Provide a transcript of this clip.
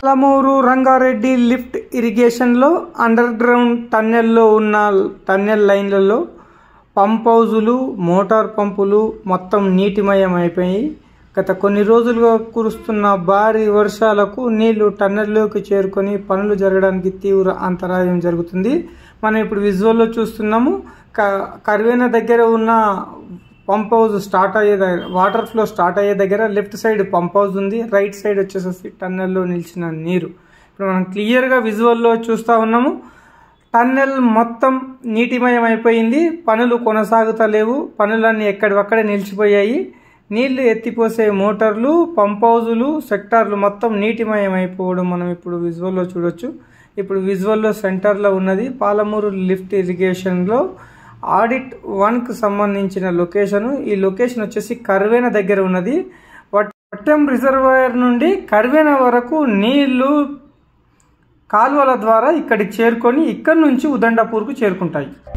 Palamuru Rangareddy lift ఇరిగేషన్లో under ground టన్నెల్లో ఉన్న టన్నెల్ లైన్లలో పంప్ హౌజులు మోటార్ పంపులు మొత్తం నీటిమయం అయిపోయి గత కొన్ని రోజులుగా కురుస్తున్న భారీ వర్షాలకు నీళ్లు టన్నెల్లోకి చేరుకొని పనులు జరగడానికి తీవ్ర అంతరాయం జరుగుతుంది మనం ఇప్పుడు విజువల్లో చూస్తున్నాము క కరివేన దగ్గర ఉన్న పంప్ హౌస్ స్టార్ట్ అయ్యే దగ్గర వాటర్ ఫ్లో స్టార్ట్ అయ్యే దగ్గర లెఫ్ట్ సైడ్ పంప్ హౌస్ ఉంది రైట్ సైడ్ వచ్చేసేసి టన్నెల్లో నిలిచిన నీరు ఇప్పుడు మనం క్లియర్గా విజువల్లో చూస్తూ ఉన్నాము టన్నెల్ మొత్తం నీటిమయం అయిపోయింది పనులు కొనసాగుతలేవు పనులన్నీ ఎక్కడివక్కడే నిలిచిపోయాయి నీళ్లు ఎత్తిపోసే మోటార్లు పంప్ హౌజులు సెక్టార్లు మొత్తం నీటిమయం అయిపోవడం మనం ఇప్పుడు విజువల్లో చూడొచ్చు ఇప్పుడు విజువల్లో సెంటర్లో ఉన్నది పాలమూరు లిఫ్ట్ ఇరిగేషన్లో ఆడిట్ వన్కి సంబంధించిన లొకేషన్ ఈ లొకేషన్ వచ్చేసి కర్వేన దగ్గర ఉన్నది వట్టెం రిజర్వాయర్ నుండి కర్వేన వరకు నీళ్లు కాలువల ద్వారా ఇక్కడికి చేరుకొని ఇక్కడి నుంచి ఉదండపూర్కు చేరుకుంటాయి